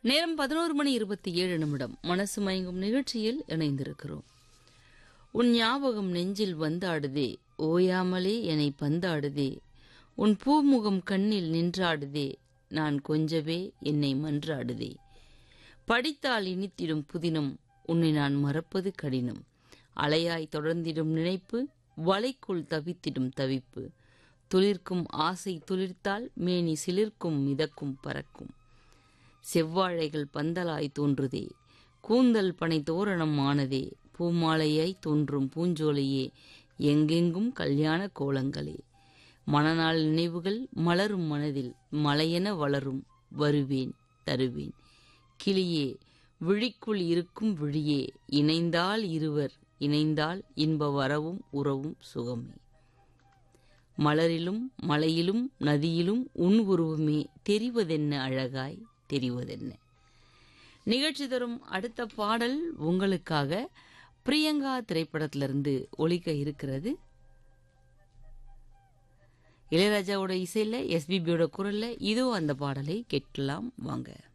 நேரம் பதினோரு மணி இருபத்தி ஏழு நிமிடம் மனசு மயங்கும் நிகழ்ச்சியில் இணைந்திருக்கிறோம் உன் ஞாபகம் நெஞ்சில் வந்தாடுதே ஓயாமலே என்னை பந்தாடுதே உன் பூமுகம் கண்ணில் நின்றாடுதே நான் கொஞ்சவே என்னை மன்றாடுதே படித்தால் இனித்திடும் புதினம் உன்னை நான் மறப்பது கடினம் அலையாய் தொடர்ந்திடும் நினைப்பு வலைக்குள் தவித்திடும் தவிப்பு துளிர்க்கும் ஆசை துளிர்த்தால் மேனி சிலிர்க்கும் மிதக்கும் பறக்கும் செவ்வாழைகள் பந்தலாய் தோன்றுதே கூந்தல் பனை தோரணம் ஆனதே பூமாலையாய் தோன்றும் பூஞ்சோலையே எங்கெங்கும் கல்யாண கோலங்களே மணநாள் நினைவுகள் மலரும் மனதில் மலையென வளரும் வருவேன் தருவேன் கிளியே விழிக்குள் இருக்கும் விழியே இணைந்தால் இருவர் இணைந்தால் இன்ப வரவும் உறவும் சுகமே மலரிலும் மலையிலும் நதியிலும் உன் உருவமே தெரிவதென்ன அழகாய் தெரிவதென்ன நிகழ்ச்சி தரும் அடுத்த பாடல் உங்களுக்காக பிரியங்கா திரைப்படத்திலிருந்து ஒலிக்க இருக்கிறது இளையராஜாவோட இசையில எஸ்பிபியோட குரல்ல இதோ அந்த பாடலை கேட்கலாம் வாங்க